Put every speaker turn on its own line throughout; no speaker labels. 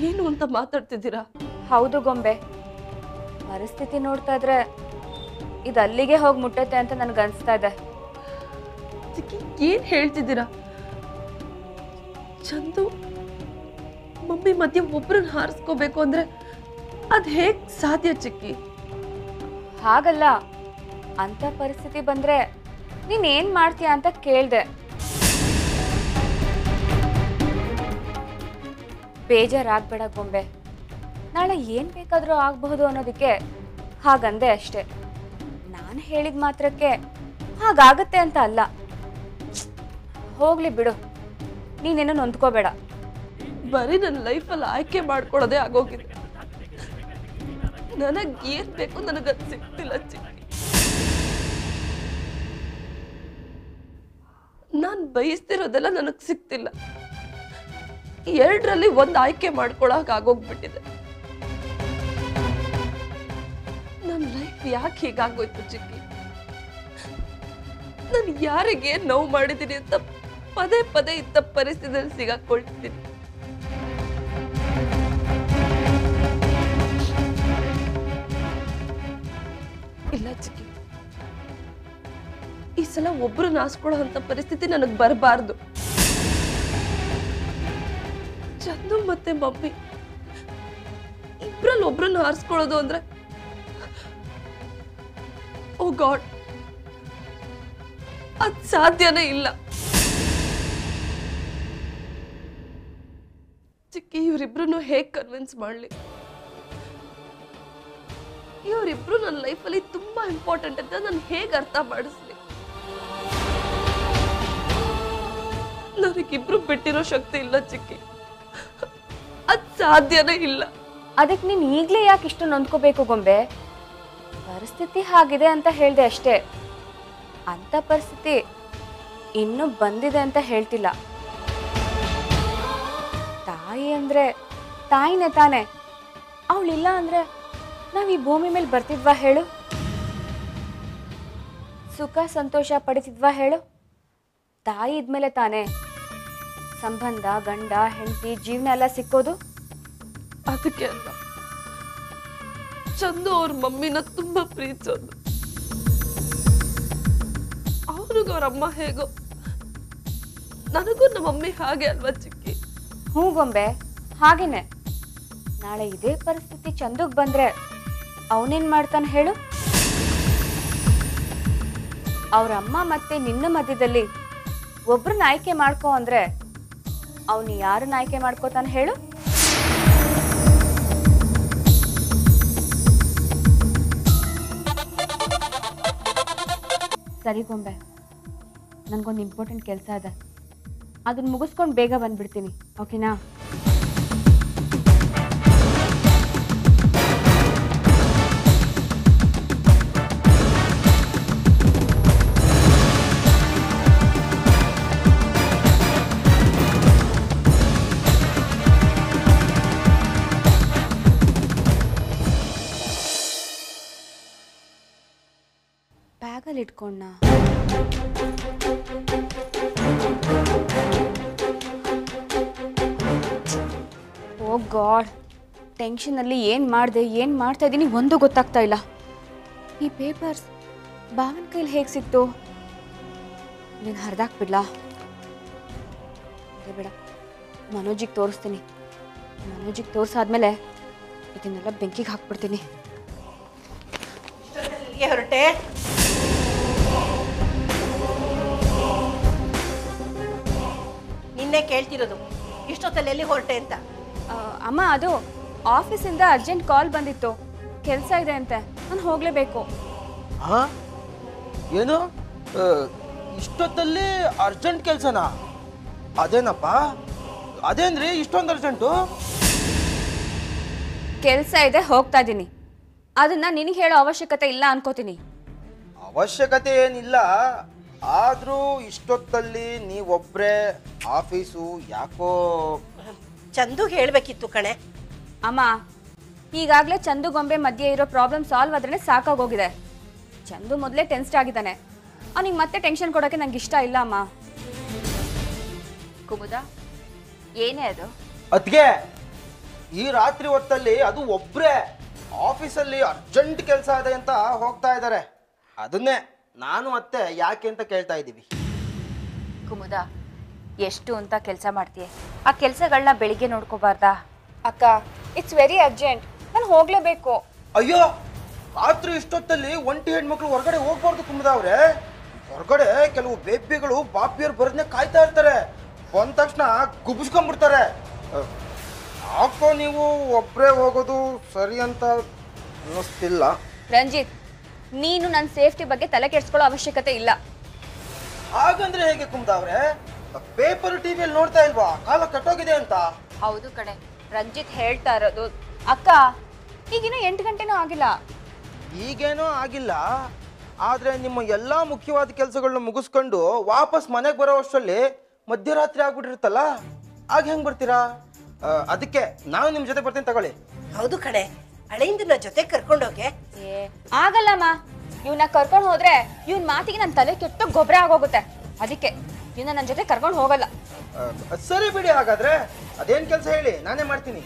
ಏನು ಅಂತ ಮಾತಾಡ್ತಿದ್ದೀರಾ
ಹೌದು ಗೊಂಬೆ ಪರಿಸ್ಥಿತಿ ನೋಡ್ತಾ ಇದ್ರೆ ಇದು ಅಲ್ಲಿಗೆ ಹೋಗಿ ಮುಟ್ಟತ್ತೆ ಅಂತ ನನಗೆ ಅನಿಸ್ತಾ ಇದೆ
ಚಿಕ್ಕಿ ಏನ್ ಹೇಳ್ತಿದ್ದೀರಾ ಚಂದು ಮಮ್ಮಿ ಮಧ್ಯೆ ಒಬ್ರನ್ನ ಹಾರಿಸ್ಕೋಬೇಕು ಅಂದ್ರೆ ಅದ್ ಹೇಗ್ ಸಾಧ್ಯ ಚಿಕ್ಕಿ
ಹಾಗಲ್ಲ ಅಂತ ಪರಿಸ್ಥಿತಿ ಬಂದ್ರೆ ನೀನ್ ಏನ್ ಮಾಡ್ತೀಯ ಅಂತ ಕೇಳ್ದೆ ಬೇಜಾರಾಗ್ಬೇಡ ಗೊಂಬೆ ನಾಳೆ ಏನ್ ಬೇಕಾದ್ರೂ ಆಗಬಹುದು ಅನ್ನೋದಕ್ಕೆ ಹಾಗಂದೆ ಅಷ್ಟೆ ನಾನು ಹೇಳಿದ ಮಾತ್ರಕ್ಕೆ ಹಾಗಾಗತ್ತೆ ಅಂತ ಅಲ್ಲ ಹೋಗ್ಲಿ ಬಿಡು ನೀನೇನು ನೊಂದ್ಕೋಬೇಡ
ಬರೀ ನನ್ನ ಲೈಫಲ್ಲಿ ಆಯ್ಕೆ ಮಾಡ್ಕೊಳ್ಳೋದೇ ಆಗೋಗಿದೆ ನನಗ್ ಏನ್ ಬೇಕು ನನಗದ್ ಸಿಗ್ತಿಲ್ಲ ಚಿಕ್ಕಿ ನಾನ್ ಬಯಸ್ತಿರೋದೆಲ್ಲ ನನಗ್ ಸಿಗ್ತಿಲ್ಲ ಎರಡರಲ್ಲಿ ಒಂದ್ ಆಯ್ಕೆ ಮಾಡ್ಕೊಳಕ್ ಆಗೋಗ್ಬಿಟ್ಟಿದೆ ನನ್ನ ಲೈಫ್ ಯಾಕೆ ಹೀಗಾಗೋಯ್ತು ಚಿಕ್ಕಿ ನಾನು ಯಾರಿಗೆ ನೋವು ಮಾಡಿದ್ದೀನಿ ಅಂತ ಪದೇ ಪದೇ ಇಂಥ ಪರಿಸ್ಥಿತಿಯಲ್ಲಿ ಸಿಗಾಕೊಳ್ತಿದ್ದೀನಿ ಇಲ್ಲ ಚಿಕ್ಕಿ ಈ ಸಲ ಒಬ್ರು ನಾಸ್ಕೊಳ್ಳೋ ಅಂತ ಪರಿಸ್ಥಿತಿ ನನಗ್ ಬರಬಾರ್ದು ಚಂದು ಮತ್ತೆ ಮಮ್ಮಿ ಇಬ್ರಲ್ಲಿ ಒಬ್ರನ್ನ ಹಾರಿಸ್ಕೊಳ್ಳೋದು ಅಂದ್ರೆ ಓ ಗಾಡ್ ಅದ್ ಸಾಧ್ಯನೇ ಇಲ್ಲ ಚಿಕ್ಕಿ ಇವರಿಬ್ರು ಹೇಗ್ ಕನ್ವಿನ್ಸ್ ಮಾಡ್ಲಿ ಇವರಿಬ್ರು ನನ್ನ ಲೈಫಲ್ಲಿ ತುಂಬಾ ಇಂಪಾರ್ಟೆಂಟ್ ಅಂತ ನಾನು ಹೇಗೆ ಅರ್ಥ ಮಾಡಿಸ್ಲಿ ನನಗಿಬ್ರು ಬಿಟ್ಟಿರೋ ಶಕ್ತಿ ಇಲ್ಲ ಚಿಕ್ಕಿ ಅದ್ ಸಾಧ್ಯನೇ ಇಲ್ಲ
ಅದಕ್ಕೆ ನೀನು ಈಗಲೇ ಯಾಕೆ ಇಷ್ಟು ನೊಂದ್ಕೋಬೇಕು ಗೊಂಬೆ ಪರಿಸ್ಥಿತಿ ಹಾಗಿದೆ ಅಂತ ಹೇಳಿದೆ ಅಷ್ಟೇ ಅಂಥ ಪರಿಸ್ಥಿತಿ ಇನ್ನೂ ಬಂದಿದೆ ಅಂತ ಹೇಳ್ತಿಲ್ಲ ತಾಯಿ ಅಂದರೆ ತಾಯಿನೇ ತಾನೆ ಅವಳಿಲ್ಲ ಅಂದರೆ ನಾವು ಈ ಭೂಮಿ ಮೇಲೆ ಬರ್ತಿದ್ವಾ ಹೇಳು ಸುಖ ಸಂತೋಷ ಪಡಿತಿದ್ವಾ ಹೇಳು ತಾಯಿ ಇದ್ಮೇಲೆ ತಾನೇ ಸಂಬಂಧ ಗಂಡ ಹೆಂಡತಿ ಜೀವನ ಎಲ್ಲ ಸಿಕ್ಕೋದು
ಅದಕ್ಕೆ ಅಲ್ಲ ಚಂದು ಅವ್ರ ಮಮ್ಮಿನ ತುಂಬಾ ಪ್ರೀತಿಸೋದು ಅವ್ರಿಗೂ ಅವ್ರ ಅಮ್ಮ ಹೇಗೋ ನನಗೂ ನಮ್ಮ ಮಮ್ಮಿ ಹಾಗೆ ಅಲ್ವಾ ಚಿಕ್ಕಿ
ಹ್ಞೂ ಗೊಂಬೆ ಹಾಗೇನೆ ನಾಳೆ ಇದೇ ಪರಿಸ್ಥಿತಿ ಚಂದಗ್ ಬಂದ್ರೆ ಅವನೇನ್ ಮಾಡ್ತಾನೆ ಹೇಳು ಅವ್ರ ಅಮ್ಮ ಮತ್ತೆ ನಿನ್ನ ಮಧ್ಯದಲ್ಲಿ ಒಬ್ರನ್ನ ಆಯ್ಕೆ ಮಾಡ್ಕೋ ಅಂದ್ರೆ ಅವನು ಯಾರನ್ನ ಆಯ್ಕೆ ಮಾಡ್ಕೋತಾನೆ ಹೇಳು ಸರಿ ಗೊಂಬೆ ನನಗೊಂದು ಇಂಪಾರ್ಟೆಂಟ್ ಕೆಲಸ ಇದೆ ಅದನ್ನ ಮುಗಿಸ್ಕೊಂಡು ಬೇಗ ಬಂದ್ಬಿಡ್ತೀನಿ ಓಕೆನಾ ಬ್ಯಾಗಲ್ಲಿ ಇಟ್ಕೊಂಡ ಓ ಗಾಡ್ ಟೆನ್ಷನಲ್ಲಿ ಏನು ಮಾಡಿದೆ ಏನು ಮಾಡ್ತಾ ಇದ್ದೀನಿ ಒಂದು ಗೊತ್ತಾಗ್ತಾ ಇಲ್ಲ ಈ ಪೇಪರ್ಸ್ ಭಾವನ ಕೈಲಿ ಹೇಗೆ ಸಿಕ್ತು ನೀನು ಹರಿದಾಕ್ಬಿಡ್ಲಾ ಅದೇ ಬೇಡ ಮನೋಜಿಗೆ ತೋರಿಸ್ತೀನಿ ಮನೋಜಿಗೆ ತೋರಿಸಾದ್ಮೇಲೆ ಇದನ್ನೆಲ್ಲ ಬೆಂಕಿಗೆ ಹಾಕ್ಬಿಡ್ತೀನಿ
ಎಲ್ಲಿಗೆ ಹೊರಟೆ ನಿನ್ನೆ ಕೇಳ್ತಿರೋದು ಇಷ್ಟೊತ್ತಲ್ಲಿ ಎಲ್ಲಿ ಹೊರಟೆ ಅಂತ
ಆ, ಅಮ್ಮ ಅದು ಆಫೀಸಿಂದ ಅರ್ಜೆಂಟ್ ಕಾಲ್ ಬಂದಿತ್ತು ಕೆಲಸ ಇದೆ ಅಂತೆ ನಾನು ಹೋಗಲೇಬೇಕು
ಹಾ ಏನು ಆ, ಇಷ್ಟೊತ್ತಲ್ಲಿ ಅರ್ಜೆಂಟ್ ಕೆಲಸನಾ ಅದೇನಪ್ಪ ಅದೇನ್ರಿ ಇಷ್ಟೊಂದು ಅರ್ಜೆಂಟು
ಕೆಲಸ ಇದೆ ಹೋಗ್ತಾ ಇದ್ದೀನಿ ಅದನ್ನ ನಿನಗೆ ಹೇಳೋ ಅವಶ್ಯಕತೆ ಇಲ್ಲ ಅನ್ಕೋತೀನಿ
ಅವಶ್ಯಕತೆ ಏನಿಲ್ಲ ಆದರೂ ಇಷ್ಟೊತ್ತಲ್ಲಿ ನೀವೊಬ್ಬರೇ ಆಫೀಸು ಯಾಕೋ
ಚಂದುಗೆ ಹೇಳ್ಬೇಕಿತ್ತು ಕಣೆ
ಅಮ್ಮ ಈಗಾಗಲೇ ಚಂದು ಗೊಂಬೆ ಮಧ್ಯೆ ಇರೋ ಪ್ರಾಬ್ಲಮ್ ಸಾಲ್ವ್ ಆದ್ರೆ ಸಾಕಾಗೋಗಿದೆ ಚಂದು ಮೊದಲೇ ಟೆನ್ಸ್ಡ್ ಆಗಿದ್ದಾನೆ ಅವನಿಗೆ ಮತ್ತೆ ಟೆನ್ಷನ್ ಕೊಡೋಕ್ಕೆ ನಂಗೆ ಇಷ್ಟ ಇಲ್ಲ ಅಮ್ಮ
ಕುಮುದ ಏನೇ ಅದು
ಅದ್ಗೆ ಈ ರಾತ್ರಿ ಹೊತ್ತಲ್ಲಿ ಅದು ಒಬ್ರೇ ಆಫೀಸಲ್ಲಿ ಅರ್ಜೆಂಟ್ ಕೆಲಸ ಇದೆ ಅಂತ ಹೋಗ್ತಾ ಇದ್ದಾರೆ ಅದನ್ನೇ ನಾನು ಮತ್ತೆ ಯಾಕೆ ಅಂತ ಕೇಳ್ತಾ ಇದ್ದೀವಿ
ಕುಮುದ ಎಷ್ಟು ಅಂತ ಕೆಲಸ ಮಾಡ್ತೀಯ ಆ ಕೆಲಸಗಳನ್ನ ಬೆಳಿಗ್ಗೆ ನೋಡ್ಕೋಬಾರ್ದಾ ಅಕ್ಕ ಇಟ್ಸ್ ವೆರಿ ಅರ್ಜೆಂಟ್ ನಾನು ಹೋಗ್ಲೇಬೇಕು
ಅಯ್ಯೋ ರಾತ್ರಿ ಇಷ್ಟೊತ್ತಲ್ಲಿ ಒಂಟಿ ಹೆಣ್ಮಕ್ಳು ಹೊರಗಡೆ ಹೋಗ್ಬಾರ್ದು ಕುಂಬದ ಅವ್ರೆ ಹೊರಗಡೆ ಕೆಲವು ಬೇಬಿಗಳು ಬಾಪಿಯವ್ರು ಬರೋದನ್ನೇ ಕಾಯ್ತಾ ಇರ್ತಾರೆ ಬಂದ ತಕ್ಷಣ ಗುಬ್ಸ್ಕೊಂಡ್ಬಿಡ್ತಾರೆ ಅಹ್, ಯಾಕೋ ನೀವು ಒಬ್ಬರೇ ಹೋಗೋದು ಸರಿ ಅಂತ ಅನ್ನಿಸ್ತಿಲ್ಲ
ರಂಜಿತ್ ನೀನು ನನ್ನ ಸೇಫ್ಟಿ ಬಗ್ಗೆ ತಲೆ ಕೆಡಿಸ್ಕೊಳ್ಳೋ ಅವಶ್ಯಕತೆ ಇಲ್ಲ
ಹಾಗಂದ್ರೆ ಹೇಗೆ ಕುಂಬದ ಅವ್ರೆ ಪೇಪರ್ ಟಿವಿಯಲ್ಲಿ ನೋಡ್ತಾ ಇಲ್ವಾ ಕಾಲ ಕಟ್ಟೋಗಿದೆ ಅಂತ
ಹೌದು ಕಣೆ ರಂಜಿತ್ ಹೇಳ್ತಾ ಇರೋದು ಅಕ್ಕ ಈಗಿನ್ನೂ ಎಂಟು ಗಂಟೆನೂ ಆಗಿಲ್ಲ
ಈಗೇನೋ ಆಗಿಲ್ಲ ಆದ್ರೆ ನಿಮ್ಮ ಎಲ್ಲಾ ಮುಖ್ಯವಾದ ಕೆಲಸಗಳನ್ನ ಮುಗಿಸ್ಕೊಂಡು ವಾಪಸ್ ಮನೆಗೆ ಬರೋ ಅಷ್ಟರಲ್ಲಿ ಮಧ್ಯರಾತ್ರಿ ಆಗ್ಬಿಟ್ಟಿರುತ್ತಲ್ಲ ಆಗ ಹೆಂಗ್ ಬರ್ತೀರಾ ಆ, ಅದಕ್ಕೆ ನಾನು ನಿಮ್ ಜೊತೆ ಬರ್ತೀನಿ ತಗೊಳ್ಳಿ
ಹೌದು ಕಣೆ ಹಳೆಯಿಂದನ ಜೊತೆ ಕರ್ಕೊಂಡೋಗೆ
ಏ ಆಗಲ್ಲಮ್ಮ ಇವನ್ನ ಕರ್ಕೊಂಡು ಹೋದ್ರೆ ಇವನ್ ಮಾತಿಗೆ ನನ್ನ ತಲೆ ಕೆಟ್ಟು ಗೊಬ್ಬರ ಆಗೋಗುತ್ತೆ ಅದಕ್ಕೆ ಇವನ್ನ ನನ್ನ ಜೊತೆ ಕರ್ಕೊಂಡು ಹೋಗಲ್ಲ
ಆ, ಸರಿ ಬಿಡಿ ಹಾಗಾದ್ರೆ ಅದೇನ್ ಕೆಲಸ ಹೇಳಿ ನಾನೇ ಮಾಡ್ತೀನಿ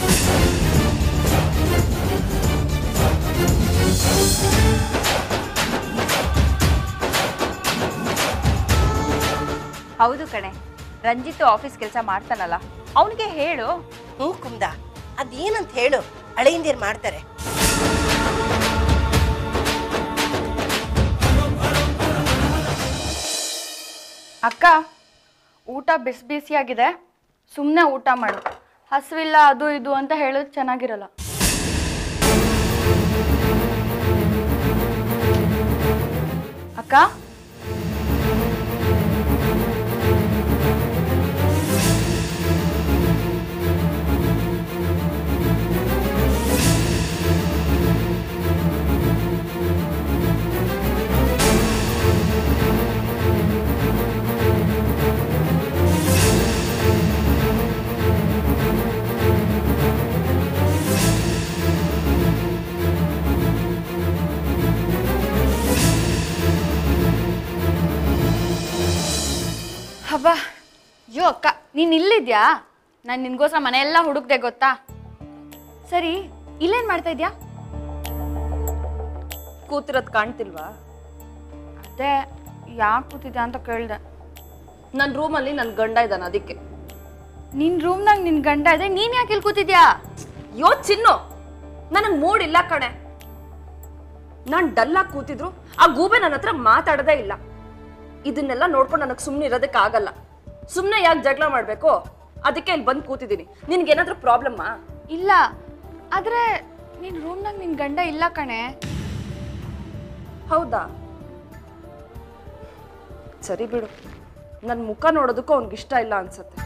ಹೌದು ಕಣೆ ರಂಜಿತ್ ಆಫೀಸ್ ಕೆಲಸ ಮಾಡ್ತಾನಲ್ಲ ಅವನಿಗೆ ಹೇಳು
ಹ್ಞೂ ಕುಮ್ದ ಅದೇನಂತ ಹೇಳು ಹಳೆಯಿಂದೇನ್ ಮಾಡ್ತಾರೆ
ಅಕ್ಕ ಊಟ ಬಿಸಿ ಬಿಸಿಯಾಗಿದೆ ಸುಮ್ಮನೆ ಊಟ ಮಾಡು ಹಸಿವಿಲ್ಲ ಅದು ಇದು ಅಂತ ಹೇಳೋದು ಚೆನ್ನಾಗಿರಲ್ಲ ಅಕ್ಕ ಹಬ್ಬ ಅಯ್ಯೋ ಅಕ್ಕ ನೀನು ಇಲ್ಲಿದ್ಯಾ ನಾನು ನಿನ್ಗೋಸ್ಕರ ಮನೆಯೆಲ್ಲ ಹುಡುಕ್ದೆ ಗೊತ್ತಾ ಸರಿ ಇಲ್ಲೇನು ಮಾಡ್ತಾ ಇದ್ಯಾ
ಕೂತಿರೋದು ಕಾಣ್ತಿಲ್ವಾ
ಅದೇ ಯಾಕೆ ಕೂತಿದ್ಯಾ ಅಂತ ಕೇಳಿದೆ
ನನ್ನ ರೂಮಲ್ಲಿ ನನ್ನ ಗಂಡ ಇದ್ದಾನೆ ಅದಕ್ಕೆ
ನಿನ್ನ ರೂಮ್ನಾಗ ನಿನ್ನ ಗಂಡ ಇದೆ ನೀನು ಯಾಕೆ ಇಲ್ಲಿ ಕೂತಿದ್ಯಾ
ಯೋ ಚಿನ್ನು ನನಗೆ ಮೂಡ್ ಇಲ್ಲ ಕಣೆ ನಾನು ಡಲ್ಲಾಗಿ ಕೂತಿದ್ರು ಆ ಗೂಬೆ ನನ್ನ ಹತ್ರ ಮಾತಾಡದೇ ಇಲ್ಲ ಇದನ್ನೆಲ್ಲ ನೋಡ್ಕೊಂಡು ನನಗೆ ಸುಮ್ಮನೆ ಇರೋದಕ್ಕೆ ಆಗಲ್ಲ ಸುಮ್ಮನೆ ಯಾಕೆ ಜಗಳ ಮಾಡಬೇಕು ಅದಕ್ಕೆ ಇಲ್ಲಿ ಬಂದು ಕೂತಿದ್ದೀನಿ ನಿನ್ಗೇನಾದ್ರೂ ಪ್ರಾಬ್ಲಮ್ಮಾ
ಇಲ್ಲ ಆದರೆ ನಿನ್ನ ರೂಮ್ನಾಗ ನಿನ್ನ ಗಂಡ ಇಲ್ಲ ಕಣೆ
ಹೌದಾ ಸರಿ ಬಿಡು ನನ್ನ ಮುಖ ನೋಡೋದಕ್ಕೂ ಅವ್ನಿಗೆ ಇಷ್ಟ ಇಲ್ಲ ಅನ್ಸತ್ತೆ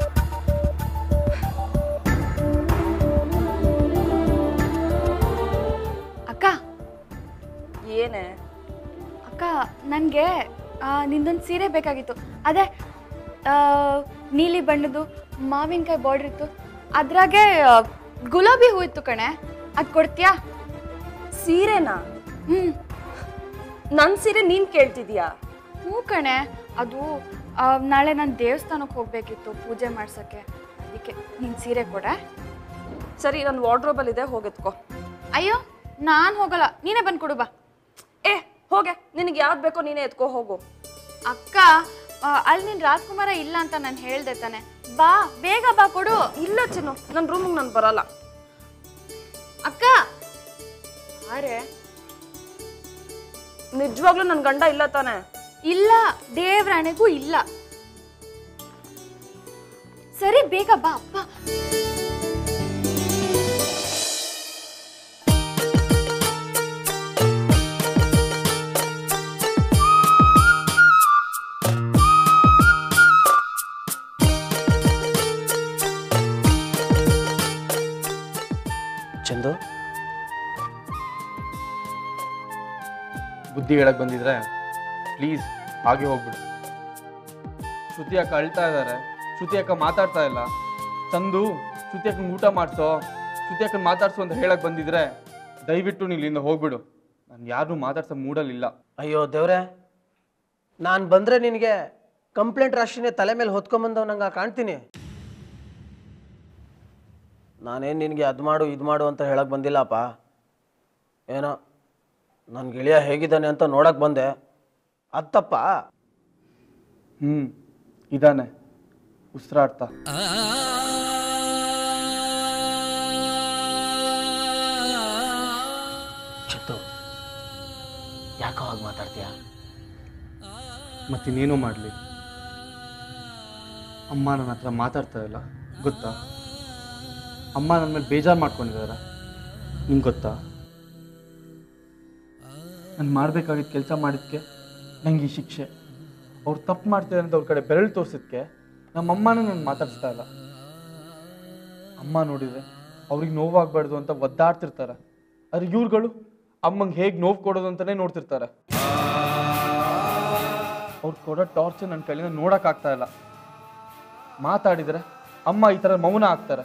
ಅಕ್ಕ
ಏನೇ
ಅಕ್ಕ ನನಗೆ ನಿಂದೊಂದು ಸೀರೆ ಬೇಕಾಗಿತ್ತು ಅದೇ ಆ, ನೀಲಿ ಬಣ್ಣದ್ದು ಮಾವಿನಕಾಯಿ ಬಾರ್ಡ್ರ್ ಇತ್ತು ಅದ್ರಾಗೆ ಆ, ಗುಲಾಬಿ ಹೂ ಇತ್ತು ಕಣೆ ಅದು ಕೊಡ್ತೀಯಾ
ಸೀರೆನಾ
ಹ್ಞೂ
ನನ್ನ ಸೀರೆ ನೀನ್ ಕೇಳ್ತಿದ್ಯಾ
ಹ್ಞೂ ಕಣೆ ಅದು ಆ, ನಾಳೆ ನಾನು ದೇವಸ್ಥಾನಕ್ಕೆ ಹೋಗಬೇಕಿತ್ತು ಪೂಜೆ ಮಾಡ್ಸೋಕ್ಕೆ ಅದಕ್ಕೆ ನಿನ್ನ ಸೀರೆ ಕೊಡೆ
ಸರಿ ನನ್ನ ವಾರ್ಡ್ರೋಬಲ್ಲಿ ಇದೆ ಹೋಗೆತ್ಕೋ
ಅಯ್ಯೋ ನಾನು ಹೋಗಲ್ಲ ನೀನೇ ಬಂದು ಕೊಡು ಬಾ
ಏ ಹೋಗೆ ನಿನಗೆ ಯಾವ್ದು ಬೇಕೋ ನೀನೇ ಎತ್ಕೋ ಹೋಗು
ಅಕ್ಕ ಆ, ಅಲ್ಲಿ ನಿನ್ನ ರಾಜ್ಕುಮಾರ ಇಲ್ಲ ಅಂತ ನಾನು ಹೇಳ್ದೆ ತಾನೆ ಬಾ ಬೇಗ ಬಾ ಕೊಡು
ಇಲ್ಲ ಚಿನ್ನು ನನ್ನ ರೂಮಿಗೆ ನಾನು ಬರಲ್ಲ
ಅಕ್ಕ ಅರೆ
ನಿಜವಾಗ್ಲೂ ನನ್ನ ಗಂಡ ಇಲ್ಲ ತಾನೆ
ಇಲ್ಲ ದೇವ್ರಾಣೆಗೂ ಇಲ್ಲ ಸರಿ ಬೇಗ ಬಾ ಅಪ್ಪ
ಚಂದು ಬುದ್ಧಿ ಹೇಳಕ್ ಬಂದಿದ್ರೆ ಪ್ಲೀಸ್ ಹಾಗೆ ಹೋಗ್ಬಿಡು ಶ್ರುತಿ ಅಕ್ಕ ಅಳ್ತಾ ಇದ್ದಾರೆ ಶ್ರುತಿ ಅಕ್ಕ ಮಾತಾಡ್ತಾ ಇಲ್ಲ ಚಂದು ಶ್ರುತಿ ಅಕ್ಕನ ಊಟ ಮಾಡಿಸೋ ಶ್ರುತಿ ಅಕ್ಕನ ಮಾತಾಡ್ಸು ಅಂತ ಹೇಳಕ್ ಬಂದಿದ್ರೆ ದಯವಿಟ್ಟು ನೀನು ಇಲ್ಲಿಂದ ಹೋಗ್ಬಿಡು ನಾನು ಯಾರನ್ನೂ ಮಾತಾಡ್ಸೋ ಮೂಡಲ್ಲಿಲ್ಲ
ಅಯ್ಯೋ ದೇವ್ರೆ ನಾನು ಬಂದರೆ ನಿನಗೆ ಕಂಪ್ಲೇಂಟ್ ರಾಶಿನೇ ತಲೆ ಮೇಲೆ ಹೊತ್ಕೊಂಬಂದವ್ ನಂಗೆ ಕಾಣ್ತೀನಿ ನಾನೇನು ನಿನಗೆ ಅದು ಮಾಡು ಇದು ಮಾಡು ಅಂತ ಹೇಳಕ್ಕೆ ಬಂದಿಲ್ಲಪ್ಪ ಏನೋ ನನ್ನ ಗೆಳೆಯ ಹೇಗಿದ್ದಾನೆ ಅಂತ ನೋಡಕ್ಕೆ ಬಂದೆ ಅದು ತಪ್ಪ
ಹ್ಞೂ ಇದಾನೆ ಉಸಿರಾಡ್ತಾ
ಚಿತ್ತು ಯಾಕೋ ಹಾಗೆ ಮಾತಾಡ್ತೀಯ
ಮತ್ತಿನ್ನೇನು ಮಾಡಲಿ ಅಮ್ಮ ನನ್ನ ಹತ್ರ ಮಾತಾಡ್ತಾ ಇಲ್ಲ ಗೊತ್ತಾ ಅಮ್ಮ ನನ್ನ ಮೇಲೆ ಬೇಜಾರು ಮಾಡ್ಕೊಂಡಿದ್ದಾರೆ ನಿಂಗೆ ಗೊತ್ತಾ ನಾನು ಮಾಡಬೇಕಾಗಿದ್ದ ಕೆಲಸ ಮಾಡಿದ್ಕೆ ನಂಗೆ ಈ ಶಿಕ್ಷೆ ಅವ್ರು ತಪ್ಪು ಮಾಡ್ತಿದ್ದಾರೆ ಅಂತ ಅವ್ರ ಕಡೆ ಬೆರಳು ತೋರಿಸಿದ್ಕೆ ನಮ್ಮಮ್ಮನೂ ನಾನು ಮಾತಾಡಿಸ್ತಾ ಇಲ್ಲ ಅಮ್ಮ ನೋಡಿದ್ರೆ ಅವ್ರಿಗೆ ನೋವಾಗಬಾರ್ದು ಅಂತ ಒದ್ದಾಡ್ತಿರ್ತಾರೆ ಆದ್ರೆ ಇವ್ರುಗಳು ಅಮ್ಮಂಗೆ ಹೇಗೆ ನೋವು ಕೊಡೋದು ಅಂತಲೇ ನೋಡ್ತಿರ್ತಾರೆ ಅವ್ರು ಕೊಡೋ ಟಾರ್ಚರ್ ನನ್ನ ಕೈಲಿಂದ ನೋಡೋಕ್ಕಾಗ್ತಾ ಇಲ್ಲ ಮಾತಾಡಿದ್ರೆ ಅಮ್ಮ ಈ ಥರ ಮೌನ ಆಗ್ತಾರೆ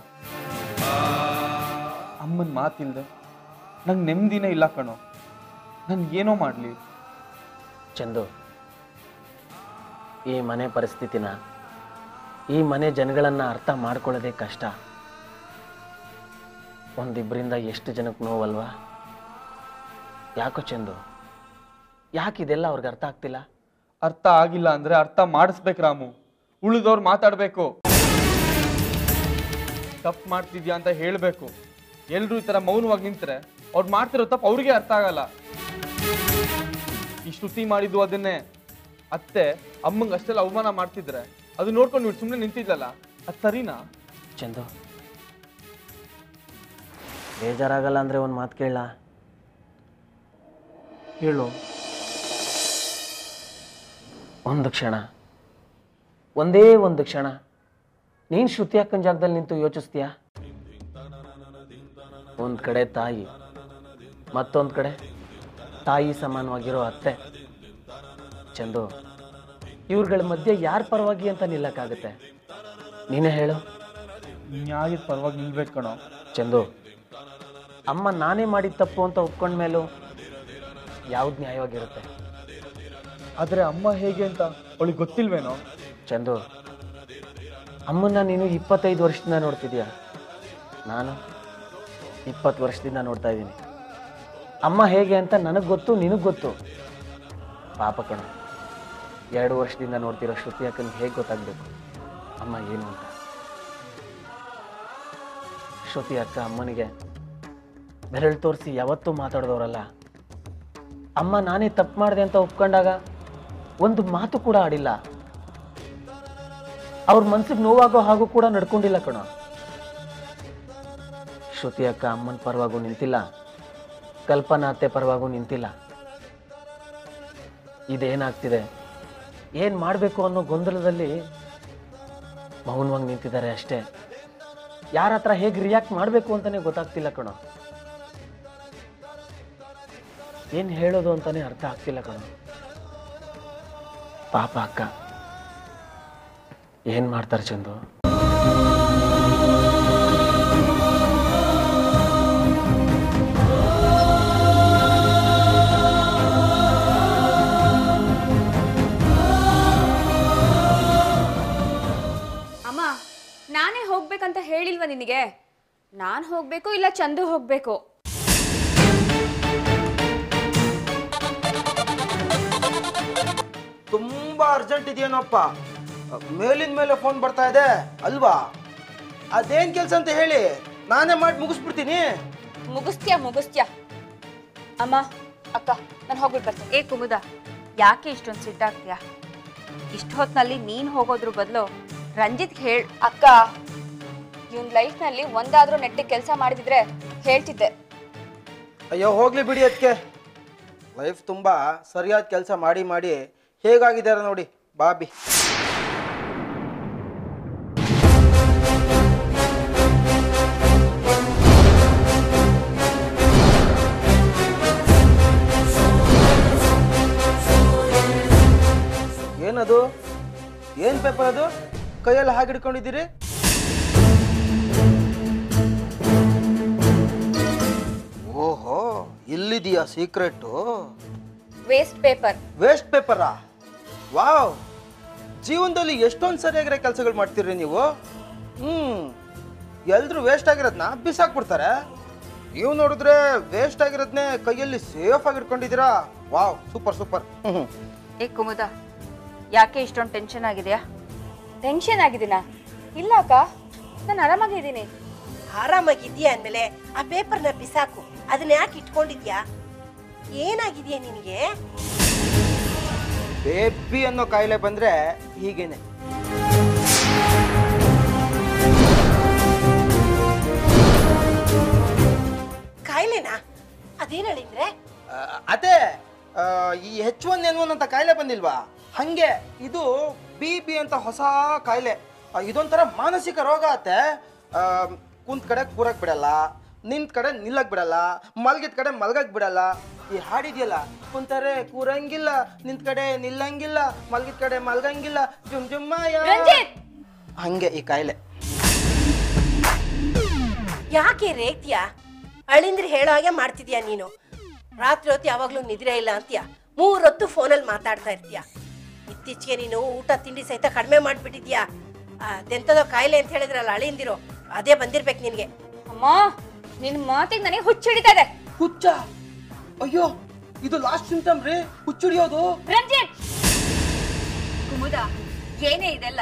ಅಮ್ಮನ ಮಾತಿಲ್ದೆ ನಂಗೆ ನೆಮ್ಮದಿನೇ ಇಲ್ಲ ಕಣೋ ನಾನು ಏನೋ ಮಾಡಲಿ
ಚಂದು ಈ ಮನೆ ಪರಿಸ್ಥಿತಿನ ಈ ಮನೆ ಜನಗಳನ್ನು ಅರ್ಥ ಮಾಡ್ಕೊಳ್ಳೋದೇ ಕಷ್ಟ ಒಂದಿಬ್ಬರಿಂದ ಎಷ್ಟು ಜನಕ್ಕೆ ನೋವಲ್ವಾ ಯಾಕೋ ಚಂದು ಯಾಕೆ ಇದೆಲ್ಲ ಅವ್ರಿಗೆ ಅರ್ಥ ಆಗ್ತಿಲ್ಲ
ಅರ್ಥ ಆಗಿಲ್ಲ ಅಂದ್ರೆ ಅರ್ಥ ಮಾಡಿಸ್ಬೇಕು ರಾಮು ಉಳಿದವ್ರು ಮಾತಾಡಬೇಕು ತಪ್ಪು ಮಾಡ್ತಿದ್ಯಾ ಅಂತ ಹೇಳಬೇಕು ಎಲ್ರು ಈ ಥರ ಮೌನವಾಗಿ ನಿಂತ್ರೆ ಅವ್ರು ಮಾಡ್ತಿರೋ ತಪ್ಪು ಅವ್ರಿಗೆ ಅರ್ಥ ಆಗಲ್ಲ ಈ ಶ್ರುತಿ ಮಾಡಿದ್ದು ಅದನ್ನೇ ಅತ್ತೆ ಅಮ್ಮಂಗೆ ಅಷ್ಟೆಲ್ಲ ಅವಮಾನ ಮಾಡ್ತಿದ್ರೆ ಅದು ನೋಡ್ಕೊಂಡು ನೀವು ಸುಮ್ಮನೆ ನಿಂತಿದ್ಲಲ್ಲ ಅದು ಸರಿನಾ
ಚಂದು ಬೇಜಾರಾಗಲ್ಲ ಅಂದರೆ ಒಂದು ಮಾತು ಕೇಳ
ಹೇಳು
ಒಂದು ಕ್ಷಣ ಒಂದೇ ಒಂದು ಕ್ಷಣ ನೀನು ಶ್ರುತಿ ಅಕ್ಕನ ಜಾಗದಲ್ಲಿ ನಿಂತು ಯೋಚಿಸ್ತೀಯಾ ಒಂದು ಕಡೆ ತಾಯಿ ಮತ್ತೊಂದು ಕಡೆ ತಾಯಿ ಸಮಾನವಾಗಿರೋ ಅತ್ತೆ ಚಂದು ಇವ್ರುಗಳ ಮಧ್ಯೆ ಯಾರ ಪರವಾಗಿ ಅಂತ ನಿಲ್ಲಕ್ಕಾಗತ್ತೆ ನೀನೇ ಹೇಳು
ನ್ಯಾಯದ ಪರವಾಗಿ ನಿಲ್ಬೇಕು ಕಣೋ
ಚಂದು ಅಮ್ಮ ನಾನೇ ಮಾಡಿದ ತಪ್ಪು ಅಂತ ಒಪ್ಕೊಂಡ್ಮೇಲೂ ಯಾವ್ದು ನ್ಯಾಯವಾಗಿರುತ್ತೆ
ಆದರೆ ಅಮ್ಮ ಹೇಗೆ ಅಂತ ಅವಳಿಗೆ ಗೊತ್ತಿಲ್ವೇನೋ
ಚಂದು ಅಮ್ಮನ್ನ ನೀನು ಇಪ್ಪತ್ತೈದು ವರ್ಷದಿಂದ ನೋಡ್ತಿದ್ಯಾ ನಾನು ಇಪ್ಪತ್ತು ವರ್ಷದಿಂದ ನೋಡ್ತಾ ಇದ್ದೀನಿ ಅಮ್ಮ ಹೇಗೆ ಅಂತ ನನಗೆ ಗೊತ್ತು ನಿನಗೆ ಗೊತ್ತು ಪಾಪ ಕಣ ಎರಡು ವರ್ಷದಿಂದ ನೋಡ್ತಿರೋ ಶ್ರುತಿ ಅಕ್ಕನಿಗೆ ಹೇಗೆ ಗೊತ್ತಾಗಬೇಕು ಅಮ್ಮ ಏನು ಅಂತ ಶ್ರುತಿ ಅಕ್ಕ ಅಮ್ಮನಿಗೆ ಬೆರಳು ತೋರಿಸಿ ಯಾವತ್ತೂ ಮಾತಾಡಿದವರಲ್ಲ ಅಮ್ಮ ನಾನೇ ತಪ್ಪು ಮಾಡಿದೆ ಅಂತ ಒಪ್ಕೊಂಡಾಗ ಒಂದು ಮಾತು ಕೂಡ ಆಡಿಲ್ಲ ಅವ್ರ ಮನ್ಸಿಗೆ ನೋವಾಗೋ ಹಾಗೂ ಕೂಡ ನಡ್ಕೊಂಡಿಲ್ಲ ಕಣ ಶ್ರುತಿ ಅಕ್ಕ ಅಮ್ಮನ ಪರವಾಗೂ ನಿಂತಿಲ್ಲ ಕಲ್ಪನಾ ಅತ್ತೆ ಪರವಾಗೂ ನಿಂತಿಲ್ಲ ಇದೇನಾಗ್ತಿದೆ ಏನ್ ಮಾಡಬೇಕು ಅನ್ನೋ ಗೊಂದಲದಲ್ಲಿ ಮೌನವಾಗಿ ನಿಂತಿದ್ದಾರೆ ಅಷ್ಟೇ ಯಾರ ಹತ್ರ ಹೇಗೆ ರಿಯಾಕ್ಟ್ ಮಾಡಬೇಕು ಅಂತಾನೆ ಗೊತ್ತಾಗ್ತಿಲ್ಲ ಕಣ ಏನ್ ಹೇಳೋದು ಅಂತಾನೆ ಅರ್ಥ ಆಗ್ತಿಲ್ಲ ಕಣ ಪಾಪ ಅಕ್ಕ ಏನ್ ಮಾಡ್ತಾರೆ ಚಂದು
ಅಮ್ಮ ನಾನೇ ಹೋಗ್ಬೇಕಂತ ಹೇಳಿಲ್ವ ನಿನಗೆ ನಾನು ಹೋಗ್ಬೇಕು ಇಲ್ಲ ಚಂದು ಹೋಗ್ಬೇಕು
ತುಂಬಾ ಅರ್ಜೆಂಟ್ ಇದೆಯೇನಪ್ಪ ಮೇಲಿನ ಮೇಲೆ ಫೋನ್ ಬರ್ತಾ ಇದೆ ಅಲ್ವಾ ಅದೇನ್ ಕೆಲಸ ಅಂತ ಹೇಳಿ ನಾನೇ ಮಾಡಿ ಮುಗಿಸ್ಬಿಡ್ತೀನಿ
ಮುಗಿಸ್ತ್ಯಾ ಮುಗಿಸ್ತ್ಯಾ ಅಮ್ಮ ಅಕ್ಕ ನಾನು ಹೋಗ್ಬಿಟ್ಟು ಬರ್ತೇನೆ
ಏ ಕುಮುದ ಯಾಕೆ ಇಷ್ಟೊಂದು ಸಿಟ್ಟಾಗ್ತೀಯಾ ಇಷ್ಟು ಹೊತ್ನಲ್ಲಿ ನೀನ್ ಹೋಗೋದ್ರ ಬದಲು ರಂಜಿತ್ ಹೇಳ್
ಅಕ್ಕ ಇವನ್ ಲೈಫ್ನಲ್ಲಿ ಒಂದಾದ್ರೂ ನೆಟ್ಟಿಗೆ ಕೆಲಸ ಮಾಡಿದಿದ್ರೆ ಹೇಳ್ತಿದ್ದೆ
ಅಯ್ಯೋ ಹೋಗ್ಲಿ ಬಿಡಿ ಅದಕ್ಕೆ ಲೈಫ್ ತುಂಬಾ ಸರಿಯಾದ ಕೆಲಸ ಮಾಡಿ ಮಾಡಿ ಹೇಗಾಗಿದ್ದಾರೆ ನೋಡಿ ಬಾಬಿ ಏನದು ಏನ್ ಪೇಪರ್ ಅದು ಕೈಯಲ್ಲಿ ಹಾಗೆ ಹಿಡ್ಕೊಂಡಿದ್ದೀರಿ ಓಹೋ ಇಲ್ಲಿದೆಯಾ ಸೀಕ್ರೆಟ್ಟು
ವೇಸ್ಟ್ ಪೇಪರ್
ವೇಸ್ಟ್ ಪೇಪರಾ ವಾವ್ ಜೀವನದಲ್ಲಿ ಎಷ್ಟೊಂದು ಸರಿಯಾಗಿರೋ ಕೆಲಸಗಳು ಮಾಡ್ತೀರಿ ನೀವು ಹ್ಮ್ ಎಲ್ರು ವೇಸ್ಟ್ ಆಗಿರೋದನ್ನ ಬಿಸಾಕ್ಬಿಡ್ತಾರೆ ನೀವು ನೋಡಿದ್ರೆ ವೇಸ್ಟ್ ಆಗಿರೋದನ್ನೇ ಕೈಯಲ್ಲಿ ಸೇಫ್ ಆಗಿ ಇಟ್ಕೊಂಡಿದ್ದೀರಾ ವಾವ್ ಸೂಪರ್ ಸೂಪರ್ ಹ್ಮ್
ಏ ಕುಮುದ ಯಾಕೆ ಇಷ್ಟೊಂದು ಟೆನ್ಷನ್ ಆಗಿದೆಯಾ ಟೆನ್ಷನ್ ಆಗಿದ್ದೀನಾ ಇಲ್ಲ ಅಕ್ಕ ನಾನು ಆರಾಮಾಗಿದ್ದೀನಿ
ಆರಾಮಾಗಿದ್ಯಾ ಅಂದ್ಮೇಲೆ ಆ ಪೇಪರ್ನ ಬಿಸಾಕು ಅದನ್ನ ಯಾಕೆ ಇಟ್ಕೊಂಡಿದ್ಯಾ ಏನಾಗಿದ್ಯಾ ನಿನಗೆ
ಬೇಬಿ ಅನ್ನೋ ಕಾಯಿಲೆ ಬಂದ್ರೆ ಹೀಗೇನೆ
ಕಾಯಿಲೆನಾ ಅದೇನ್ ಹೇಳಿದ್ರೆ
ಆ, ಅದೇ ಆ, ಈ ಹೆಚ್ ಒನ್ ಎನ್ ಒನ್ ಅಂತ ಕಾಯಿಲೆ ಬಂದಿಲ್ವಾ ಹಂಗೆ ಇದು ಬಿ ಬಿ ಅಂತ ಹೊಸ ಕಾಯಿಲೆ ಆ, ಇದೊಂಥರ ಮಾನಸಿಕ ರೋಗ ಆತೆ ಆ, ಕುಂತ್ ಕಡೆ ಕೂರಕ್ ಬಿಡಲ್ಲ ನಿಂತ್ ಕಡೆ ನಿಲ್ಲಕ್ ಬಿಡಲ್ಲ ಮಲ್ಗಿದ ಕಡೆ ಮಲ್ಗಕ್ ಬಿಡಲ್ಲ ಈ ಹಾಡಿದ್ಯಲ್ಲ ಕುಂತಾರೆ ಕೂರಂಗಿಲ್ಲ ನಿಂತ್ ಕಡೆ ನಿಲ್ಲಂಗಿಲ್ಲ ಮಲ್ಗಿದ ಕಡೆ ಮಲ್ಗಂಗಿಲ್ಲ ಜುಮ್ ಜುಮ್ಮಯ್ಯ ಹಂಗೆ ಈ ಕಾಯಿಲೆ
ಯಾಕೆ ರೇಗ್ತೀಯಾ ಅಳಿಂದ್ರಿ ಹೇಳೋ ಹಾಗೆ ಮಾಡ್ತಿದ್ಯಾ ನೀನು ರಾತ್ರಿ ಹೊತ್ತು ಯಾವಾಗ್ಲೂ ನಿದ್ರೆ ಇಲ್ಲ ಅಂತೀಯ ಮೂರೊತ್ತು ಫೋನಲ್ಲಿ ಮಾತಾಡ್ತಾ ಇರ್ತೀಯ ಇತ್ತೀಚೆಗೆ ನೀನು ಊಟ ತಿಂಡಿ ಸಹಿತ ಕಡಿಮೆ ಮಾಡ್ಬಿಟ್ಟಿದ್ಯಾ ಅದೆಂತದೋ ಕಾಯಿಲೆ ಅಂತ ಹೇಳಿದ್ರಲ್ಲ ಅಳಿಂದಿರೋ ಅದೇ ಬಂದಿರ್ಬೇಕು ನಿನಗೆ
ಅಮ್ಮ ನಿನ್ನ ಮಾತಿಗೆ ನನಗೆ ಹುಚ್ಚಿಡಿತಾ ಇದೆ
ಹುಚ್ಚ ಅಯ್ಯೋ ಇದು ಲಾಸ್ಟ್ ಸಿಂಟಮ್ ರೀ ಹುಚ್ಚುಡಿಯೋದು
ರಂಜಿತ್ ಕುಮುದ ಏನೇ ಇದೆಲ್ಲ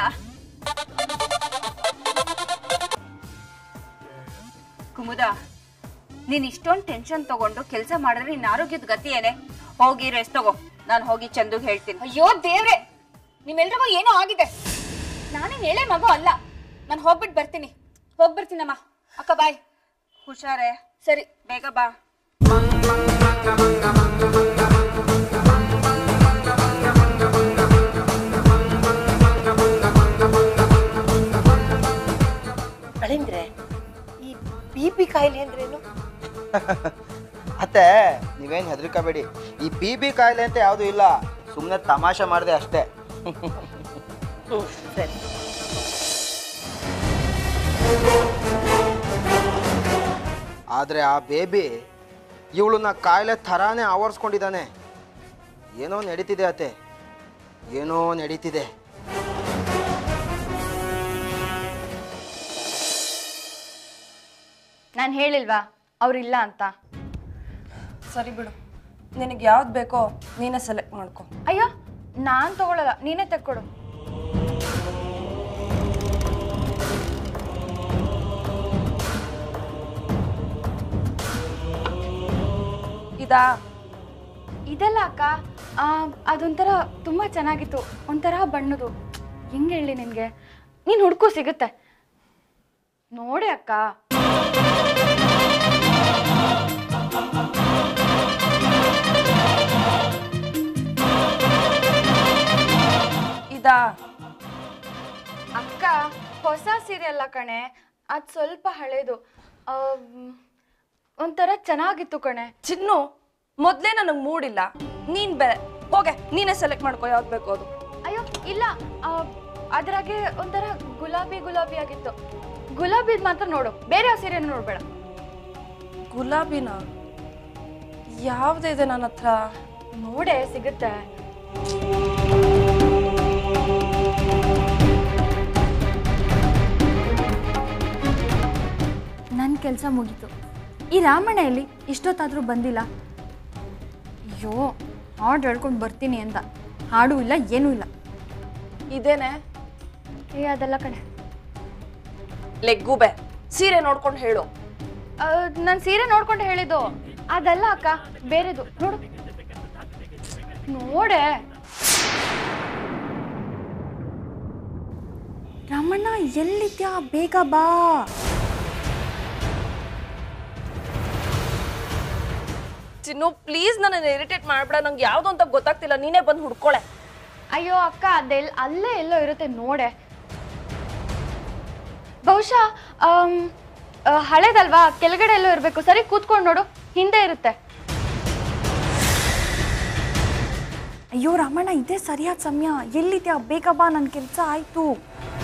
ಕುಮುದ ನೀನ್ ಇಷ್ಟೊಂದು ಟೆನ್ಷನ್ ತಗೊಂಡು ಕೆಲಸ ಮಾಡಿದ್ರೆ ನಿನ್ನ ಆರೋಗ್ಯದ ಗತಿ ಏನೇ ಹೋಗಿ ರೆಸ್ಟ್ ತಗೋ ನಾನು ಹೋಗಿ ಚಂದುಗ್ ಹೇಳ್ತೀನಿ ಅಯ್ಯೋ ದೇವ್ರೆ ನಿಮ್ಮೆಲ್ರಿಗೂ ಏನೋ ಆಗಿದೆ ನಾನೇನ್ ಹೇಳೇ ಮಗು ಅಲ್ಲ ನಾನು ಹೋಗ್ಬಿಟ್ಟು ಬರ್ತೀನಿ ಹೋಗ್ಬರ್ತೀನಮ್ಮ ಅಕ್ಕ ಬಾಯ್ ಹುಷಾರೇ ಸರಿ ಬೇಗ ಬಾ
ಅಳಿಂದ್ರೆ ಈ ಬಿ ಪಿ ಕಾಯಿಲೆ ಅಂದ್ರೇನು
ಅತ್ತೆ ನೀವೇನು ಹೆದರ್ಕೋಬೇಡಿ ಈ ಬಿ ಬಿ ಕಾಯಿಲೆ ಅಂತ ಯಾವುದು ಇಲ್ಲ ಸುಮ್ಮನೆ ತಮಾಷೆ ಮಾಡಿದೆ ಅಷ್ಟೇ
ಹ್ಮ್ ಸರಿ
ಆದರೆ ಆ ಬೇಬಿ ಇವಳನ್ನ ಕಾಯಿಲೆ ಥರಾನೇ ಆವರಿಸ್ಕೊಂಡಿದ್ದಾನೆ ಏನೋ ನಡೀತಿದೆ ಅತ್ತೆ ಏನೋ ನಡೀತಿದೆ
ನಾನು ಹೇಳಿಲ್ವಾ ಅವ್ರಿಲ್ಲ ಅಂತ
ಸರಿ ಬಿಡು ನಿನಗೆ ಯಾವ್ದು ಬೇಕೋ ನೀನೇ ಸೆಲೆಕ್ಟ್ ಮಾಡ್ಕೊ
ಅಯ್ಯೋ ನಾನು ತಗೊಳಲ್ಲ ನೀನೇ ತಕ್ಕೊಡು
ಇದಾ
ಇದೆಲ್ಲ ಅಕ್ಕ ಆ, ಅದೊಂಥರ ತುಂಬ ಚೆನ್ನಾಗಿತ್ತು ಒಂಥರ ಬಣ್ಣದು ಹೆಂಗೆ ಹೇಳಿ ನಿನಗೆ ನೀನು ಹುಡ್ಕೋ ಸಿಗುತ್ತೆ ನೋಡಿ ಅಕ್ಕ
ಇದಾ
ಅಕ್ಕ ಹೊಸ ಸೀರೆ ಅಲ್ಲ ಕಣೆ ಅದು ಸ್ವಲ್ಪ ಹಳೇದು ಆಮ್, ಒಂಥರ ಚೆನ್ನಾಗಿತ್ತು ಕಣೆ
ಚಿನ್ನು ಮೊದಲೇ ನನಗೆ ಮೂಡಿಲ್ಲ ನೀನ್ ಬೇರೆ ಹೋಗೆ ನೀನೇ ಸೆಲೆಕ್ಟ್ ಮಾಡ್ಕೋ ಯಾವ್ದು ಬೇಕೋ ಅದು
ಅಯ್ಯೋ ಇಲ್ಲ ಆ, ಅದ್ರಾಗೆ ಒಂಥರ ಗುಲಾಬಿ ಗುಲಾಬಿ ಆಗಿತ್ತು ಗುಲಾಬಿದ್ ಮಾತ್ರ ನೋಡು ಬೇರೆ ಯಾವ ಸೀರೆ ನೋಡ್ಬೇಡ
ಗುಲಾಬಿನ ಯಾವ್ದಿದೆ ನನ್ನ ಹತ್ರ
ನೋಡೆ ಸಿಗುತ್ತೆ ನನ್ನ ಕೆಲಸ ಮುಗೀತು ಈ ರಾಮಣ್ಣ ಎಲ್ಲಿ ಇಷ್ಟೊತ್ತಾದರೂ ಬಂದಿಲ್ಲ ಅಯ್ಯೋ ಹಾಡು ಹೇಳ್ಕೊಂಡು ಬರ್ತೀನಿ ಅಂತ ಹಾಡು ಇಲ್ಲ ಏನೂ ಇಲ್ಲ
ಇದೇನೆ
ಏ ಅದೆಲ್ಲ ಕಣೆ
ಲೆಗ್ಗೂಬೆ ಸೀರೆ ನೋಡ್ಕೊಂಡು ಹೇಳು
ನಾನು ಸೀರೆ ನೋಡ್ಕೊಂಡು ಹೇಳಿದ್ದು ಅದಲ್ಲ ಅಕ್ಕ ಬೇರೆದು ನೋಡು ನೋಡೆ ರಾಮಣ್ಣ ಎಲ್ಲಿದ್ಯಾ ಬೇಗ ಬಾ
ಚಿನ್ನು ಪ್ಲೀಸ್ ನನ್ನ ಇರಿಟೇಟ್ ಮಾಡ್ಬೇಡ ನಂಗೆ ಯಾವ್ದು ಅಂತ ಗೊತ್ತಾಗ್ತಿಲ್ಲ ನೀನೇ ಬಂದು ಹುಡ್ಕೊಳೆ
ಅಯ್ಯೋ ಅಕ್ಕ ಅದೆಲ್ ಅಲ್ಲೇ ಎಲ್ಲೋ ಇರುತ್ತೆ ನೋಡೆ ಬಹುಶಃ ಆಮ್, ಆ, ಹಳೇದಲ್ವಾ ಕೆಳಗಡೆ ಎಲ್ಲೋ ಇರಬೇಕು ಸರಿ ಕೂತ್ಕೊಂಡು ನೋಡು ಹಿಂದೆ ಇರುತ್ತೆ
ಅಯ್ಯೋ ರಾಮಣ್ಣ ಇದೇ ಸರಿಯಾದ ಸಮಯ ಎಲ್ಲಿದ್ಯಾ ಬೇಗ ಬಾ ನನ್ನ ಕೆಲಸ ಆಯ್ತು